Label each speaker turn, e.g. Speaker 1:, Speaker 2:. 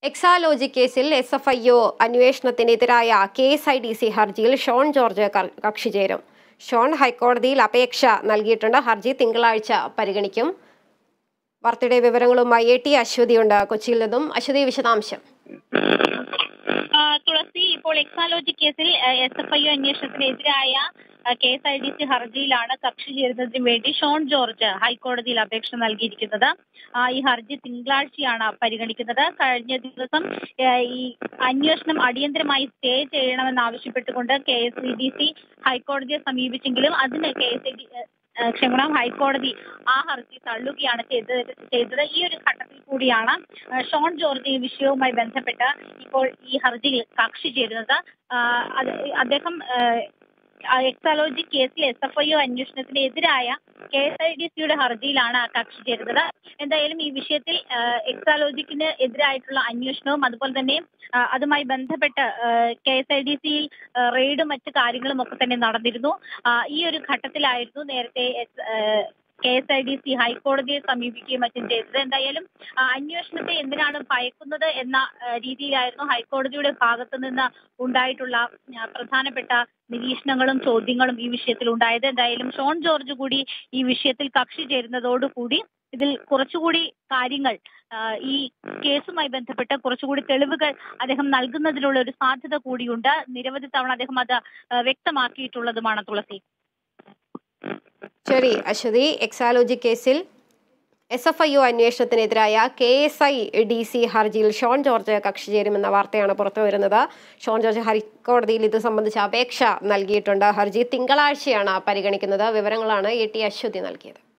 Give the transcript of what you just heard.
Speaker 1: എക്സാലോജി കേസിൽ S F I O അന്വേഷണത്തിനെതിരായ K S I D C ഹർജിയിൽ ഷോൺ ജോർജ് ക- കക്ഷി ചേരും ഷോൺ ഹൈക്കോടതിയിൽ അപേക്ഷ നൽകിയിട്ടുണ്ട് ഹർജി തിങ്കളാഴ്ച പരിഗണിക്കും വാർത്തയുടെ വിവരങ്ങളുമായി എ ടി അശ്വതിയുണ്ട് കൊച്ചിയിൽ നിന്നും അശ്വതി വിശദാംശം
Speaker 2: ആ, തുളസി ഇപ്പോൾ എക്സാലോജി കേസിൽ എസ് എഫ് ഐ അന്വേഷണത്തിനെതിരായ K S I D C ഹർജിയിലാണ് കക്ഷി ചേരുന്നതിന് വേണ്ടി ഷോൺ ജോർജ് ഹൈക്കോടതിയിൽ അപേക്ഷ നൽകിയിരിക്കുന്നത് ആ, ഈ ഹർജി തിങ്കളാഴ്ചയാണ് പരിഗണിക്കുന്നത് കഴിഞ്ഞ ദിവസം ആ, ഈ അന്വേഷണം അടിയന്തരമായി സ്റ്റേ ചെയ്യണമെന്നാവശ്യപ്പെട്ടുകൊണ്ട് K S E D C ഹൈക്കോടതിയെ സമീപിച്ചെങ്കിലും അതിന് കെ എസ് ഇ ഡി ക്ഷമണം ഹൈക്കോടതി ആ ഹർജി തള്ളുകയാണ് ചെയ്തത് ചെയ്തത് ഈ ഒരു ഘട്ടത്തിൽ കൂടിയാണ് ആ, ഷോൺ ജോർജ് ഈ വിഷയവുമായി ബന്ധപ്പെട്ട് ഇപ്പോൾ ഈ ഹർജിയിൽ കക്ഷി ചേരുന്നത് ആ, അത് അദ്ദേഹം ആ, ആ, എക്സാലോജി കേസിൽ എസ് എഫ് ഐ ഒ അന്വേഷണത്തിനെതിരായ കെ എസ് ഐ ഡി സിയുടെ ഹർജിയിലാണ് കക്ഷി ചേരുന്നത് എന്തായാലും ഈ വിഷയത്തിൽ ആ, എക്സാലോജിക്കിന് എതിരായിട്ടുള്ള അന്വേഷണവും അതുപോലെ തന്നെ ആ, അതുമായി ബന്ധപ്പെട്ട് കെ എസ് ഐ ഡി സിയിൽ റെയ്ഡും മറ്റു കാര്യങ്ങളും ഒക്കെ തന്നെ നടന്നിരുന്നു ആ, ഈ ഒരു ഘട്ടത്തിലായിരുന്നു നേരത്തെ K S I D C ഹൈക്കോടതിയെ സമീപിക്കുകയും മറ്റും ചെയ്തത് എന്തായാലും ആ, അന്വേഷണത്തെ എന്തിനാണ് ഭയക്കുന്നത് എന്ന ആ, രീതിയിലായിരുന്നു ഹൈക്കോടതിയുടെ ഭാഗത്തു നിന്ന് ഉണ്ടായിട്ടുള്ള ആ, പ്രധാനപ്പെട്ട നിരീക്ഷണങ്ങളും ചോദ്യങ്ങളും ഈ വിഷയത്തിൽ ഉണ്ടായത് എന്തായാലും ഷോൺ ജോർജ് കൂടി ഈ വിഷയത്തിൽ കക്ഷി ചേരുന്നതോടുകൂടി ഇതിൽ കുറച്ചുകൂടി കാര്യങ്ങൾ ആ, ഈ കേസുമായി ബന്ധപ്പെട്ട് കുറച്ചുകൂടി തെളിവുകൾ അദ്ദേഹം നൽകുന്നതിനുള്ള ഒരു സാധ്യത കൂടിയുണ്ട് നിരവധി തവണ അദ്ദേഹം അത് ആ, വ്യക്തമാക്കിയിട്ടുള്ളതുമാണ് തുളസി
Speaker 1: ശരി അശ്വതി എക്സാലോജി കേസിൽ എസ് എഫ് ഐ ഒ അന്വേഷണത്തിനെതിരായ K S I D C ഹർജിയിൽ ഷോൺ ജോർജ് കക്ഷി ചേരുമെന്ന വാർത്തയാണ് പുറത്തു വരുന്നത് ഷോൺ ജോർജ് ഹൈക്കോടതിയിൽ ഇത് സംബന്ധിച്ച അപേക്ഷ നൽകിയിട്ടുണ്ട് ഹർജി തിങ്കളാഴ്ചയാണ് പരിഗണിക്കുന്നത് വിവരങ്ങളാണ് എ ടി അശ്വതി നൽകിയത്